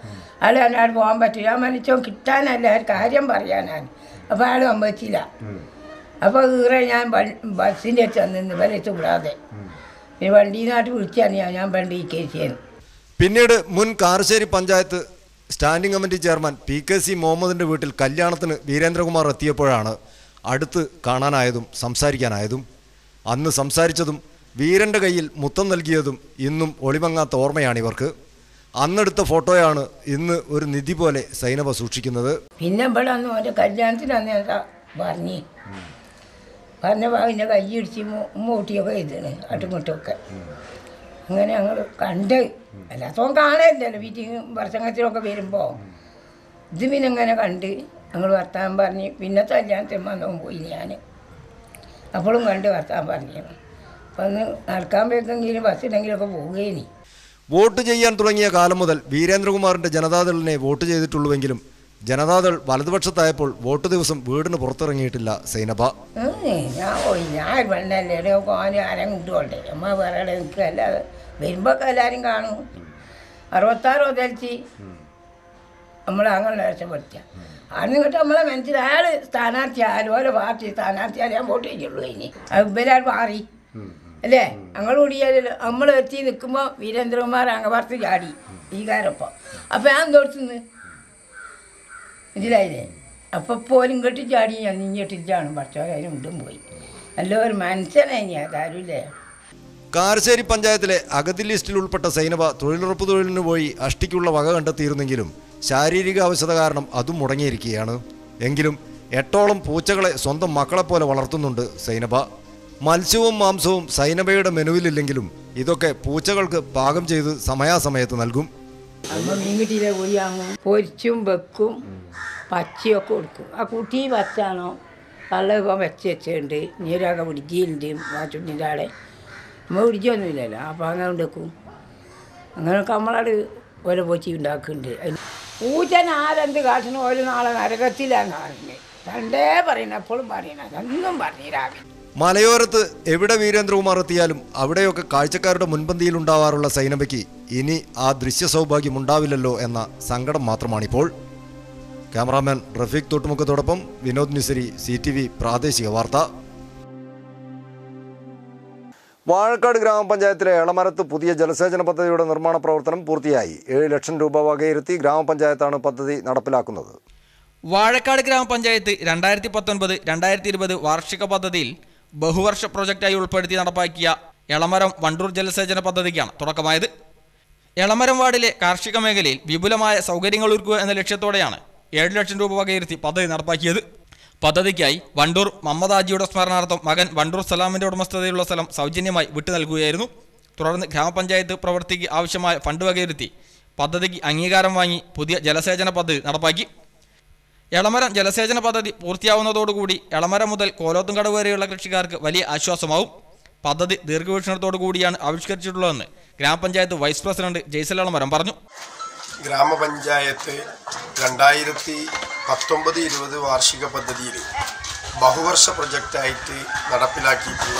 Speaker 9: അയാൾ എന്നോട് പോകാൻ പറ്റില്ല ഞാൻ മനുഷ്യൻ കിട്ടാനല്ല ഒരു കാര്യം പറയാനാണ് അപ്പോൾ അയാൾ സമ്മതിച്ചില്ല അപ്പോൾ ഈറെ ഞാൻ ബ- ബസ്സിൻ്റെ അടുത്ത് നിന്ന് വലത്ത് വിടാതെ പിന്നെ വണ്ടിനാട്ട് വിളിച്ചാണ് ഞാൻ ഞാൻ വണ്ടി കയറ്റിയത്
Speaker 1: പിന്നീട് മുൻ Karassery panchayat standing committee chairman P K C മുഹമ്മദിന്റെ വീട്ടിൽ കല്യാണത്തിന് വീരേന്ദ്രകുമാർ എത്തിയപ്പോഴാണ് അടുത്ത് കാണാനായതും സംസാരിക്കാനായതും അന്ന് സംസാരിച്ചതും വീരന്റെ കയ്യിൽ മുത്തം നൽകിയതും ഇന്നും ഒളിമങ്ങാത്ത ഓർമ്മയാണ് ഇവർക്ക് അന്നെടുത്ത ഫോട്ടോയാണ് ഇന്ന് ഒരു നിധി പോലെ സൈനബ സൂക്ഷിക്കുന്നത്
Speaker 9: പിന്നെ ഇവിടെ അന്ന് ഓൻ്റെ കല്യാണത്തിനന്ന് ഞാൻ പറഞ്ഞു പറഞ്ഞപ്പോൾ അതിൻ്റെ കൈ ഇടിച്ച് മൂട്ടിയൊക്കെ ചെയ്താണ് അട്ടുമുട്ടൊക്കെ അങ്ങനെ ഞങ്ങൾ കണ്ട് അല്ലാത്തവൻ കാണരുതല്ലോ വീട്ടിൽ വർഷങ്ങത്തിലൊക്കെ വരുമ്പോൾ ഇത് പിന്നെ ഇങ്ങനെ കണ്ട് ഞങ്ങൾ വർത്താനം പറഞ്ഞ് പിന്നത്തെ കല്യാണത്തിന് വന്നവൻ പോയി ഞാൻ അപ്പോഴും കണ്ട് വർത്താനം പറഞ്ഞു അപ്പം അന്ന് നടക്കാൻ പോയെങ്കിലും ബസ്സിനെങ്കിലൊക്കെ പോവുകയിനി
Speaker 1: വോട്ട് ചെയ്യാൻ തുടങ്ങിയ കാലം മുതൽ വീരേന്ദ്രകുമാറിന്റെ ജനതാദളിനെ വോട്ട് ചെയ്തിട്ടുള്ളുവെങ്കിലും ജനതാദൾ വലതുപക്ഷത്തായപ്പോൾ വോട്ട് ദിവസം വീടിന് പുറത്തിറങ്ങിയിട്ടില്ല സൈനബ
Speaker 9: ഏ, ഞാൻ പോയി ഞാൻ പെണ്ണല്ലേ എവിടെയോ പോകാൻ ആരും കൊണ്ടുപോട്ടെ അമ്മ വേറെ എവിടെ നിൽക്കുക അല്ലാതെ വരുമ്പോഴൊക്കെ എല്ലാവരും കാണും അറുപത്താറ് മുതൽച്ച് നമ്മൾ അങ്ങനെ രക്ഷപ്പെടുത്തുക അന്ന് കിട്ടും നമ്മളെ മനസ്സിൽ അയാൾ സ്ഥാനാർത്ഥിയായാലും ഓരോ പാർട്ടി സ്ഥാനാർത്ഥിയാലും ഞാൻ വോട്ട് ചെയ്യുള്ളൂ ഇനി അത് ഇവരാൾ മാറി അല്ലേ ഞങ്ങൾ കൂടിയാൽ നമ്മൾ എത്തി നിൽക്കുമ്പോൾ വീരേന്ദ്രകുമാർ അങ്ങപുറത്ത് ചാടി ഈ കാരപ്പം അപ്പം ഞാൻ എന്തോർത്തുനിന്ന് മനസ്സിലായില്ലേ അപ്പം പോലും കെട്ടി ചാടി ഞാൻ നിഞ്ഞിട്ടിച്ചാണ് പഠിച്ചോ അതിന് മുണ്ടും പോയി നല്ലൊരു മനസ്സിലായി ഞാൻ കാര്യമില്ലേ
Speaker 1: കാരശ്ശേരി പഞ്ചായത്തിലെ അഗതി ലിസ്റ്റിൽ ഉൾപ്പെട്ട സൈനബ തൊഴിലുറപ്പ് തൊഴിലിന് പോയി അഷ്ടിക്കുള്ള വക കണ്ടെത്തിയിരുന്നെങ്കിലും ശാരീരിക അവശത കാരണം അതും മുടങ്ങിയിരിക്കുകയാണ് എങ്കിലും എട്ടോളം പൂച്ചകളെ സ്വന്തം മക്കളെപ്പോലെ വളർത്തുന്നുണ്ട് സൈനബ മത്സ്യവും മാംസവും സൈനബയുടെ മെനുവിലില്ലെങ്കിലും ഇതൊക്കെ പൂച്ചകൾക്ക് പാകം ചെയ്ത് സമയാസമയത്ത് നൽകും
Speaker 9: അമ്മ മീൻ കിട്ടിയില്ലേ പോയി വാങ്ങും പൊരിച്ചും വെക്കും പച്ചയൊക്കെ കൊടുക്കും ആ കുട്ടി പച്ചാണോ വെള്ളം ഇപ്പം വെച്ച് വെച്ചിട്ടുണ്ട് നീരൊക്കെ പിടിച്ചിട്ടുണ്ട് വാച്ചുട്ടിൻ്റെ ആടെ നമ്മൾ പിടിക്കൊന്നുമില്ലല്ലോ അപ്പം അങ്ങനെ ഉണ്ടാക്കും അങ്ങനെയൊക്കെ നമ്മളത് ഓരോ പൊച്ചി ഉണ്ടാക്കുന്നുണ്ട് അതിന് പൂച്ചൻ ആരെന്ത് കാട്ടിനും ഒരു നാളെ നരകത്തിലാണ് കാണുന്നത് പണ്ടേ പറയണ എപ്പോഴും പറയണ ഒന്നും പറഞ്ഞു രാവിലെ
Speaker 1: മലയോരത്ത് എവിടെ വീരേന്ദ്രകുമാർ എത്തിയാലും അവിടെയൊക്കെ കാഴ്ചക്കാരുടെ മുൻപന്തിയിൽ ഉണ്ടാവാറുള്ള സൈനബയ്ക്ക് ഇനി ആ ദൃശ്യ സൗഭാഗ്യം ഉണ്ടാവില്ലല്ലോ എന്ന സങ്കടം മാത്രമാണിപ്പോൾ ക്യാമറാമാൻ റഫീഖ് തൊട്ടുമുക്കത്തോടൊപ്പം Vinod Nisari C T V പ്രാദേശിക വാർത്ത വാഴക്കാട് ഗ്രാമപഞ്ചായത്തിലെ എളമരത്ത് പുതിയ ജലസേചന പദ്ധതിയുടെ നിർമ്മാണ പ്രവർത്തനം പൂർത്തിയായി ഏഴ് ലക്ഷം രൂപ വകയിരുത്തി ഗ്രാമപഞ്ചായത്താണ് പദ്ധതി നടപ്പിലാക്കുന്നത്
Speaker 2: വാഴക്കാട് ഗ്രാമപഞ്ചായത്ത് രണ്ടായിരത്തി പത്തൊൻപത് രണ്ടായിരത്തി ഇരുപത് വാർഷിക പദ്ധതിയിൽ ബഹുവർഷ പ്രൊജക്റ്റായി ഉൾപ്പെടുത്തി നടപ്പാക്കിയ എളമരം വണ്ടൂർ ജലസേചന പദ്ധതിക്കാണ് തുടക്കമായത് എളമരം വാർഡിലെ കാർഷിക മേഖലയിൽ വിപുലമായ സൗകര്യങ്ങൾ ഒരുക്കുക എന്ന ലക്ഷ്യത്തോടെയാണ് ഏഴ് ലക്ഷം രൂപ വകയിരുത്തി പദ്ധതി നടപ്പാക്കിയത് പദ്ധതിക്കായി വണ്ടൂർ മമ്മദ് ആജിയുടെ സ്മരണാർത്ഥം മകൻ വണ്ടൂർ സലാമിന്റെ ഉടമസ്ഥതയിലുള്ള സ്ഥലം സൗജന്യമായി വിട്ടു നൽകുകയായിരുന്നു തുടർന്ന് ഗ്രാമപഞ്ചായത്ത് പ്രവൃത്തിക്ക് ആവശ്യമായ ഫണ്ട് വകയിരുത്തി പദ്ധതിക്ക് അംഗീകാരം വാങ്ങി പുതിയ ജലസേചന പദ്ധതി നടപ്പാക്കി എളമരം ജലസേചന പദ്ധതി പൂർത്തിയാവുന്നതോടുകൂടി എളമരം മുതൽ കോലോത്തുംകടവ് വരെയുള്ള കൃഷിക്കാർക്ക് വലിയ ആശ്വാസമാവും പദ്ധതി ദീർഘവീക്ഷണത്തോടു കൂടിയാണ് ആവിഷ്കരിച്ചിട്ടുള്ളതെന്ന് ഗ്രാമപഞ്ചായത്ത് വൈസ് പ്രസിഡന്റ് ജയ്സൽ എളമരം പറഞ്ഞു
Speaker 10: ഗ്രാമപഞ്ചായത്ത് രണ്ടായിരത്തി പത്തൊമ്പത് ഇരുപത് വാർഷിക പദ്ധതിയിൽ ബഹുവർഷ പ്രൊജക്റ്റായിട്ട് നടപ്പിലാക്കിയിട്ടുള്ള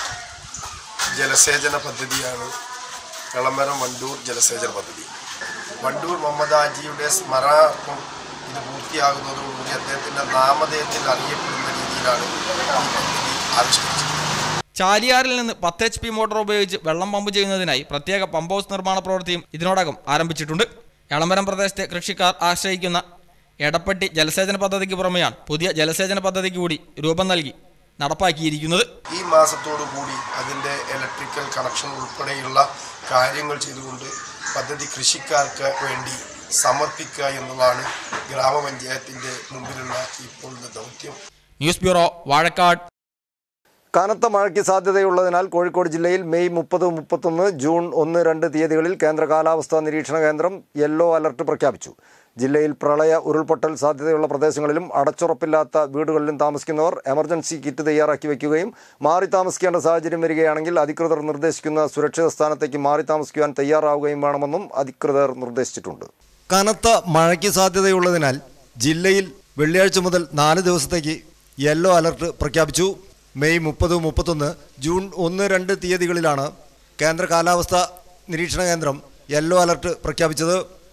Speaker 10: ജലസേചന പദ്ധതിയാണ് എളമരം വണ്ടൂർ ജലസേചന പദ്ധതി വണ്ടൂർ മുഹമ്മദാജിയുടെ സ്മരണാർത്ഥം ഇത് പൂർത്തിയാകുന്നതോടുകൂടി അദ്ദേഹത്തിൻ്റെ നാമധേയത്തിൽ അറിയപ്പെടുന്ന രീതിയിലാണ് ഈ പദ്ധതി ആവിഷ്കരിച്ചത്
Speaker 2: ചാലിയാറിൽ നിന്ന് പത്ത് എച്ച് പി മോട്ടോർ ഉപയോഗിച്ച് വെള്ളം പമ്പ് ചെയ്യുന്നതിനായി പ്രത്യേക പമ്പ് ഹൗസ് നിർമ്മാണ പ്രവൃത്തിയും ഇതിനോടകം ആരംഭിച്ചിട്ടുണ്ട് എളമരം പ്രദേശത്തെ കൃഷിക്കാർ ആശ്രയിക്കുന്ന എടപ്പെട്ടി ജലസേചന പദ്ധതിക്ക് പുറമെയാണ് പുതിയ ജലസേചന പദ്ധതിക്ക് കൂടി രൂപം നൽകി നടപ്പാക്കിയിരിക്കുന്നത്
Speaker 10: ഈ മാസത്തോടു കൂടി അതിൻ്റെ ഇലക്ട്രിക്കൽ കണക്ഷൻ ഉൾപ്പെടെയുള്ള കാര്യങ്ങൾ ചെയ്തുകൊണ്ട് പദ്ധതി കൃഷിക്കാർക്ക് വേണ്ടി സമർപ്പിക്കുക എന്നതാണ് ഗ്രാമപഞ്ചായത്തിൻ്റെ മുമ്പിലുള്ള ഇപ്പോഴത്തെ ദൗത്യം
Speaker 2: ന്യൂസ് ബ്യൂറോ വാഴക്കാട്
Speaker 1: കനത്ത മഴയ്ക്ക് സാധ്യതയുള്ളതിനാൽ കോഴിക്കോട് ജില്ലയിൽ മെയ് മുപ്പത് മുപ്പത്തൊന്ന് ജൂൺ ഒന്ന് രണ്ട് തീയതികളിൽ കേന്ദ്ര കാലാവസ്ഥാ നിരീക്ഷണ കേന്ദ്രം യെല്ലോ അലർട്ട് പ്രഖ്യാപിച്ചു ജില്ലയിൽ പ്രളയ ഉരുൾപൊട്ടൽ സാധ്യതയുള്ള പ്രദേശങ്ങളിലും അടച്ചുറപ്പില്ലാത്ത വീടുകളിലും താമസിക്കുന്നവർ എമർജൻസി കിറ്റ് തയ്യാറാക്കി വയ്ക്കുകയും മാറി താമസിക്കേണ്ട സാഹചര്യം വരികയാണെങ്കിൽ അധികൃതർ നിർദ്ദേശിക്കുന്ന സുരക്ഷിത സ്ഥാനത്തേക്ക് മാറി താമസിക്കുവാൻ തയ്യാറാവുകയും വേണമെന്നും അധികൃതർ നിർദ്ദേശിച്ചിട്ടുണ്ട് കനത്ത മഴയ്ക്ക് സാധ്യതയുള്ളതിനാൽ ജില്ലയിൽ വെള്ളിയാഴ്ച മുതൽ നാല് ദിവസത്തേക്ക് യെല്ലോ അലർട്ട് പ്രഖ്യാപിച്ചു മെയ് മുപ്പത് മുപ്പത്തൊന്ന് ജൂൺ ഒന്ന് രണ്ട് തീയതികളിലാണ് കേന്ദ്ര കാലാവസ്ഥാ നിരീക്ഷണ കേന്ദ്രം യെല്ലോ അലർട്ട് പ്രഖ്യാപിച്ചത്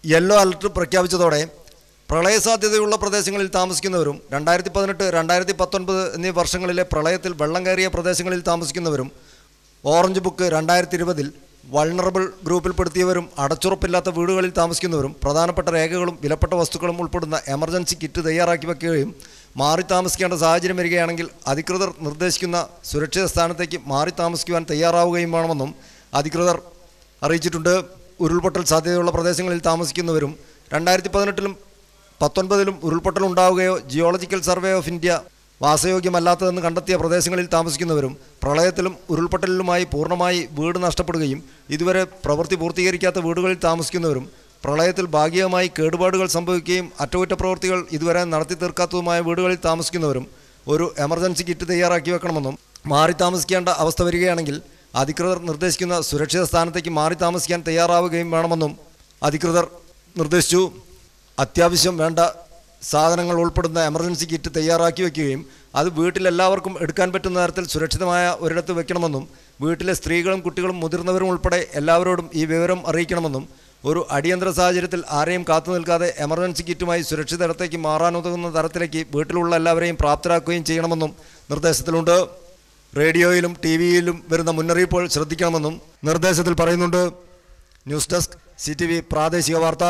Speaker 1: യെല്ലോ അലർട്ട് പ്രഖ്യാപിച്ചതോടെ പ്രളയ സാധ്യതയുള്ള പ്രദേശങ്ങളിൽ താമസിക്കുന്നവരും രണ്ടായിരത്തി പതിനെട്ട് രണ്ടായിരത്തി പത്തൊൻപത് എന്നീ വർഷങ്ങളിലെ പ്രളയത്തിൽ വെള്ളം കയറിയ പ്രദേശങ്ങളിൽ താമസിക്കുന്നവരും ഓറഞ്ച് ബുക്ക് രണ്ടായിരത്തി ഇരുപതിൽ വൾണറബിൾ ഗ്രൂപ്പിൽപ്പെടുത്തിയവരും അടച്ചുറപ്പില്ലാത്ത വീടുകളിൽ താമസിക്കുന്നവരും പ്രധാനപ്പെട്ട രേഖകളും വിലപ്പെട്ട വസ്തുക്കളും ഉൾപ്പെടുന്ന എമർജൻസി കിറ്റ് തയ്യാറാക്കി വെക്കുകയും മാറി താമസിക്കേണ്ട സാഹചര്യം വരികയാണെങ്കിൽ അധികൃതർ നിർദ്ദേശിക്കുന്ന സുരക്ഷിത സ്ഥാനത്തേക്ക് മാറി താമസിക്കുവാൻ തയ്യാറാവുകയും വേണമെന്നും അധികൃതർ അറിയിച്ചിട്ടുണ്ട് ഉരുൾപൊട്ടൽ സാധ്യതയുള്ള പ്രദേശങ്ങളിൽ താമസിക്കുന്നവരും രണ്ടായിരത്തി പതിനെട്ടിലും പത്തൊൻപതിലും ഉരുൾപൊട്ടൽ ഉണ്ടാവുകയോ ജിയോളജിക്കൽ സർവേ ഓഫ് ഇന്ത്യ വാസയോഗ്യമല്ലാത്തതെന്ന് കണ്ടെത്തിയ പ്രദേശങ്ങളിൽ താമസിക്കുന്നവരും പ്രളയത്തിലും ഉരുൾപൊട്ടലിലുമായി പൂർണ്ണമായി വീട് നഷ്ടപ്പെടുകയും ഇതുവരെ പ്രവൃത്തി പൂർത്തീകരിക്കാത്ത വീടുകളിൽ താമസിക്കുന്നവരും പ്രളയത്തിൽ ഭാഗികമായി കേടുപാടുകൾ സംഭവിക്കുകയും അറ്റകുറ്റപ്രവൃത്തികൾ ഇതുവരെ നടത്തി തീർക്കാത്തതുമായ വീടുകളിൽ താമസിക്കുന്നവരും ഒരു എമർജൻസി കിറ്റ് തയ്യാറാക്കി വെക്കണമെന്നും മാറി താമസിക്കേണ്ട അവസ്ഥ വരികയാണെങ്കിൽ അധികൃതർ നിർദ്ദേശിക്കുന്ന സുരക്ഷിത സ്ഥാനത്തേക്ക് മാറി താമസിക്കാൻ തയ്യാറാവുകയും വേണമെന്നും അധികൃതർ നിർദ്ദേശിച്ചു അത്യാവശ്യം വേണ്ട സാധനങ്ങൾ ഉൾപ്പെടുന്ന എമർജൻസി കിറ്റ് തയ്യാറാക്കി വയ്ക്കുകയും അത് വീട്ടിലെല്ലാവർക്കും എടുക്കാൻ പറ്റുന്ന തരത്തിൽ സുരക്ഷിതമായ ഒരിടത്ത് വെക്കണമെന്നും വീട്ടിലെ സ്ത്രീകളും കുട്ടികളും മുതിർന്നവരും ഉൾപ്പെടെ എല്ലാവരോടും ഈ വിവരം അറിയിക്കണമെന്നും ഒരു അടിയന്തര സാഹചര്യത്തിൽ ആരെയും കാത്തു നിൽക്കാതെ എമർജൻസി കിറ്റുമായി സുരക്ഷിത ഇടത്തേക്ക് മാറാനുതകുന്ന തരത്തിലേക്ക് വീട്ടിലുള്ള എല്ലാവരെയും പ്രാപ്തരാക്കുകയും ചെയ്യണമെന്നും നിർദ്ദേശത്തിലുണ്ട് റേഡിയോയിലും ടി വിയിലും വരുന്ന മുന്നറിയിപ്പുകൾ ശ്രദ്ധിക്കണമെന്നും നിർദ്ദേശത്തിൽ പറയുന്നുണ്ട് ന്യൂസ് ഡെസ്ക് സി പ്രാദേശിക വാർത്ത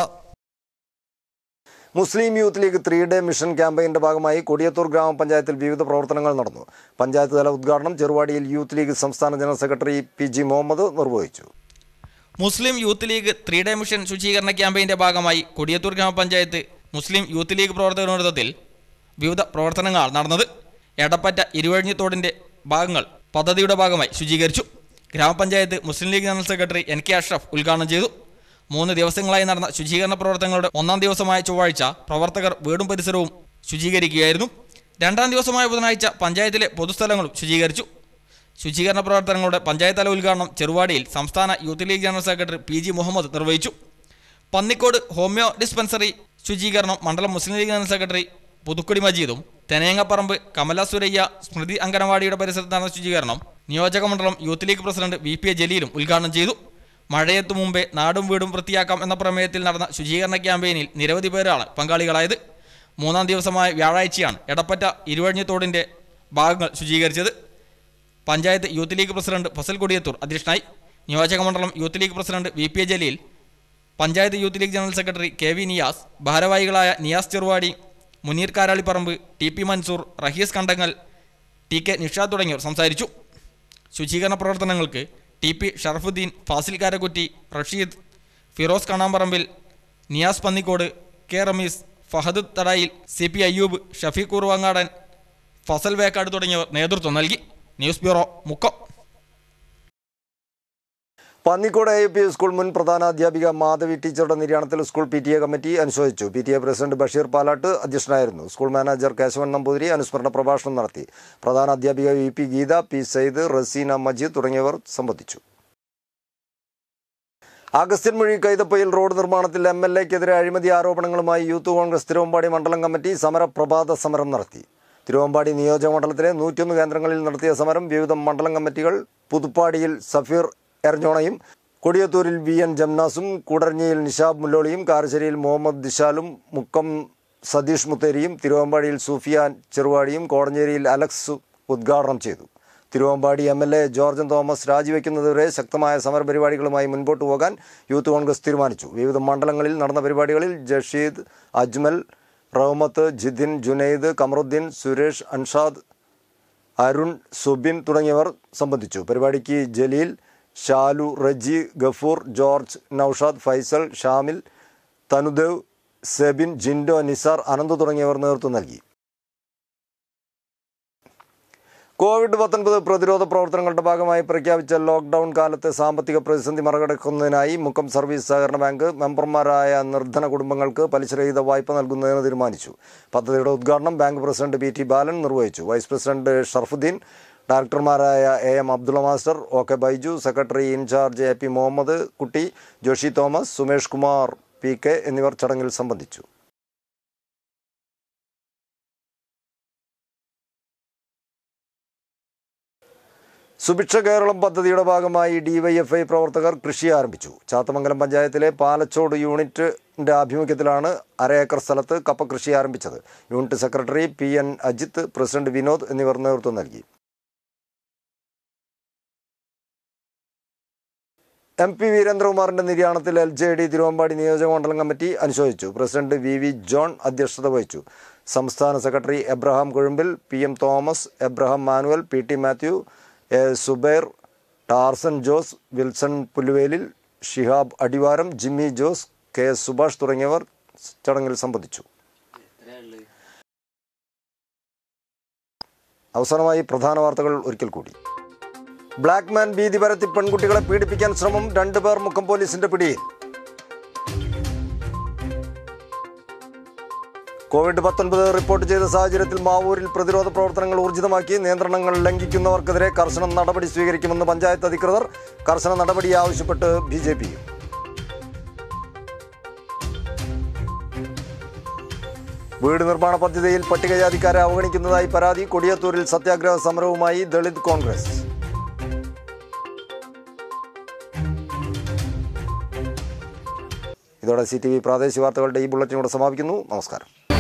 Speaker 1: Muslim Youth League three day mission ക്യാമ്പയിന്റെ ഭാഗമായി കൊടിയത്തൂർ ഗ്രാമപഞ്ചായത്തിൽ വിവിധ പ്രവർത്തനങ്ങൾ നടന്നു പഞ്ചായത്ത് തല ഉദ്ഘാടനം ചെറുവാടിയിൽ യൂത്ത് ലീഗ് സംസ്ഥാന general secretary P G Muhammad നിർവഹിച്ചു
Speaker 2: Muslim Youth League three day mission ശുചീകരണ ക്യാമ്പയിന്റെ ഭാഗമായി കൊടിയത്തൂർ ഗ്രാമപഞ്ചായത്ത് മുസ്ലിം യൂത്ത് ലീഗ് പ്രവർത്തകരുടെ നേതൃത്വത്തിൽ വിവിധ പ്രവർത്തനങ്ങളാണ് നടന്നത് എടപ്പറ്റ ഇരുവഴിഞ്ഞത്തോടിന്റെ ഭാഗങ്ങൾ പദ്ധതിയുടെ ഭാഗമായി ശുചീകരിച്ചു ഗ്രാമപഞ്ചായത്ത് Muslim League general secretary N K Ashraf ഉദ്ഘാടനം ചെയ്തു മൂന്ന് ദിവസങ്ങളായി നടന്ന ശുചീകരണ പ്രവർത്തനങ്ങളുടെ ഒന്നാം ദിവസമായ ചൊവ്വാഴ്ച പ്രവർത്തകർ വീടും പരിസരവും ശുചീകരിക്കുകയായിരുന്നു രണ്ടാം ദിവസമായ ബുധനാഴ്ച പഞ്ചായത്തിലെ പൊതുസ്ഥലങ്ങളും ശുചീകരിച്ചു ശുചീകരണ പ്രവർത്തനങ്ങളുടെ പഞ്ചായത്ത് തല ഉദ്ഘാടനം ചെറുവാടിയിൽ സംസ്ഥാന Youth League general secretary P G Muhammad നിർവഹിച്ചു പന്നിക്കോട് ഹോമിയോ ഡിസ്പെൻസറി ശുചീകരണം മണ്ഡലം Muslim League general secretary Puthukkudi മജീദും തെനയങ്ങപ്പറമ്പ് കമല സുരയ്യ സ്മൃതി അംഗനവാടിയുടെ പരിസരത്ത് നടന്ന ശുചീകരണം നിയോജക മണ്ഡലം Youth League president V P A ജലീലും ഉദ്ഘാടനം ചെയ്തു മഴയെത്തു മുമ്പേ നാടും വീടും വൃത്തിയാക്കാം എന്ന പ്രമേയത്തിൽ നടന്ന ശുചീകരണ ക്യാമ്പയിനിൽ നിരവധി പേരാണ് പങ്കാളികളായത് മൂന്നാം ദിവസമായ വ്യാഴാഴ്ചയാണ് എടപ്പറ്റ ഇരുവഴിഞ്ഞത്തോടിന്റെ ഭാഗങ്ങൾ ശുചീകരിച്ചത് panchayat Youth League president Fasal Kodiyathur അധ്യക്ഷനായി നിയോജക മണ്ഡലം Youth League president V P A Jaleel panchayat Youth League general secretary K V Niyas ഭാരവാഹികളായ Niyas Cheruvadi Muneer Karalipparamba T P Mansoor Rahees Kandangal T K Nishad തുടങ്ങിയവർ സംസാരിച്ചു ശുചീകരണ പ്രവർത്തനങ്ങൾക്ക് T P Sharafuddeen Fasil Karakkutty Rasheed Firoz Kanamparambil Niyas Pannikode K Ramees Fahad Thadayil C P Ayyub Shafeeq Kuruvangadan Fasal Vekkad തുടങ്ങിയവർ നേതൃത്വം നൽകി news bureau Mukkam
Speaker 1: Pannikode I P school മുൻ പ്രധാനാധ്യാപിക മാധവി ടീച്ചറുടെ നിര്യാണത്തിൽ school P T A committee അനുശോചിച്ചു P T A president Basheer Palatt അധ്യക്ഷനായിരുന്നു സ്കൂൾ മാനേജർ കേശവൻ നമ്പൂതിരി അനുസ്മരണ പ്രഭാഷണം നടത്തി പ്രധാന അധ്യാപിക V P Geetha P Sayyid Raseena Majeed തുടങ്ങിയവർ സംബന്ധിച്ചു അഗസ്ത്യൻ മൊഴി കൈതപ്പൊയിൽ റോഡ് നിർമ്മാണത്തിൽ എം എൽ എക്കെതിരെ അഴിമതി ആരോപണങ്ങളുമായി യൂത്ത് കോൺഗ്രസ് തിരുവമ്പാടി മണ്ഡലം കമ്മിറ്റി സമരപ്രഭാത സമരം നടത്തി തിരുവമ്പാടി നിയോജക മണ്ഡലത്തിലെ നൂറ്റിയൊന്ന് കേന്ദ്രങ്ങളിൽ നടത്തിയ സമരം വിവിധ മണ്ഡലം കമ്മിറ്റികൾ പുതുപ്പാടിയിൽ സഫീർ എർജോണയും കൊടിയത്തൂരിൽ വി എൻ ജംനാസും കൂടരഞ്ഞിയിൽ നിഷാബ് മുല്ലോളിയും കാരശ്ശേരിയിൽ മുഹമ്മദ് ദിശാലും മുക്കം സതീഷ് മുത്തേരിയും തിരുവമ്പാടിയിൽ സൂഫിയാൻ ചെറുവാടിയും കോടഞ്ചേരിയിൽ അലക്സ് ഉദ്ഘാടനം ചെയ്തു Thiruvambady M L A Georgen Thomas രാജിവെക്കുന്നതുവരെ ശക്തമായ സമരപരിപാടികളുമായി മുൻപോട്ട് പോകാൻ യൂത്ത് കോൺഗ്രസ് തീരുമാനിച്ചു വിവിധ മണ്ഡലങ്ങളിൽ നടന്ന പരിപാടികളിൽ ജഷീദ് അജ്മൽ റഹ്മത്ത് ജിദിൻ ജുനൈദ് കമറുദ്ദീൻ സുരേഷ് അൻഷാദ് അരുൺ സുബിൻ തുടങ്ങിയവർ സംബന്ധിച്ചു പരിപാടിക്ക് ജലീൽ ഷാലു റജി ഗഫൂർ ജോർജ് നൌഷാദ് ഫൈസൽ ഷാമിൽ തനുദേവ് സെബിൻ ജിൻഡോ നിസാർ അനന്ത് തുടങ്ങിയവർ നേതൃത്വം നൽകി കോവിഡ് പത്തൊൻപത് പ്രതിരോധ പ്രവർത്തനങ്ങളുടെ ഭാഗമായി പ്രഖ്യാപിച്ച ലോക്ക്ഡൌൺ കാലത്തെ സാമ്പത്തിക പ്രതിസന്ധി മറികടക്കുന്നതിനായി മുക്കം സർവീസ് സഹകരണ ബാങ്ക് മെമ്പർമാരായ നിർധന കുടുംബങ്ങൾക്ക് പലിശരഹിത വായ്പ നൽകുന്നതിന് തീരുമാനിച്ചു പദ്ധതിയുടെ ഉദ്ഘാടനം bank president P T Balan നിർവഹിച്ചു വൈസ് പ്രസിഡന്റ് ഷർഫുദ്ദീൻ ഡയറക്ടർമാരായ A M Abdulla master O K Baiju secretary in charge A P Muhammad Kutty Joshi Thomas Sumesh Kumar P K എന്നിവർ ചടങ്ങിൽ സംബന്ധിച്ചു സുഭിക്ഷ കേരളം പദ്ധതിയുടെ ഭാഗമായി ഡിവൈഎഫ്ഐ പ്രവർത്തകർ കൃഷി ആരംഭിച്ചു ചാത്തമംഗലം പഞ്ചായത്തിലെ പാലച്ചോട് യൂണിറ്റ് ന്റെ ആഭിമുഖ്യത്തിലാണ് അര ഏക്കർ സ്ഥലത്ത് കപ്പ കൃഷി ആരംഭിച്ചത് unit secretary P N Ajith president Vinod എന്നിവർ നേതൃത്വം നൽകി എം പി വീരേന്ദ്രകുമാറിന്റെ നിര്യാണത്തിൽ എൽ ജെ ഡി തിരുവമ്പാടി നിയോജക മണ്ഡലം കമ്മിറ്റി അനുശോചിച്ചു പ്രസിഡന്റ് വി വി ജോൺ അധ്യക്ഷത വഹിച്ചു സംസ്ഥാന secretary Abraham Kozhumbil P M Thomas Abraham Manuel P T Mathew A Subair Tarzan Jose Wilson Pulluvelil Shihab Adivaram Jimmy Jose K S Subhash തുടങ്ങിയവർ ചടങ്ങിൽ സംബന്ധിച്ചു അവസാനമായി പ്രധാന വാർത്തകൾ ഒരിക്കൽ കൂടി ബ്ലാക്ക് മാൻ ഭീതി പരത്തി പെൺകുട്ടികളെ പീഡിപ്പിക്കാൻ ശ്രമം രണ്ടുപേർ മുക്കം പോലീസിന്റെ പിടിയിൽ കോവിഡ് പത്തൊൻപത് റിപ്പോർട്ട് ചെയ്ത സാഹചര്യത്തിൽ മാവൂരിൽ പ്രതിരോധ പ്രവർത്തനങ്ങൾ ഊർജിതമാക്കി നിയന്ത്രണങ്ങൾ ലംഘിക്കുന്നവർക്കെതിരെ കർശന നടപടി സ്വീകരിക്കുമെന്ന് പഞ്ചായത്ത് അധികൃതർ കർശന നടപടി ആവശ്യപ്പെട്ട് ബി ജെ പി വീട് നിർമ്മാണ പദ്ധതിയിൽ പട്ടികജാതിക്കാരെ അവഗണിക്കുന്നതായി പരാതി കൊടിയത്തൂരിൽ സത്യാഗ്രഹ സമരവുമായി ദളിത് കോൺഗ്രസ് ഇതോടെ സി ടി വി പ്രാദേശിക വാർത്തകളുടെ ഈ ബുള്ളറ്റിനോട് സമാപിക്കുന്നു നമസ്കാരം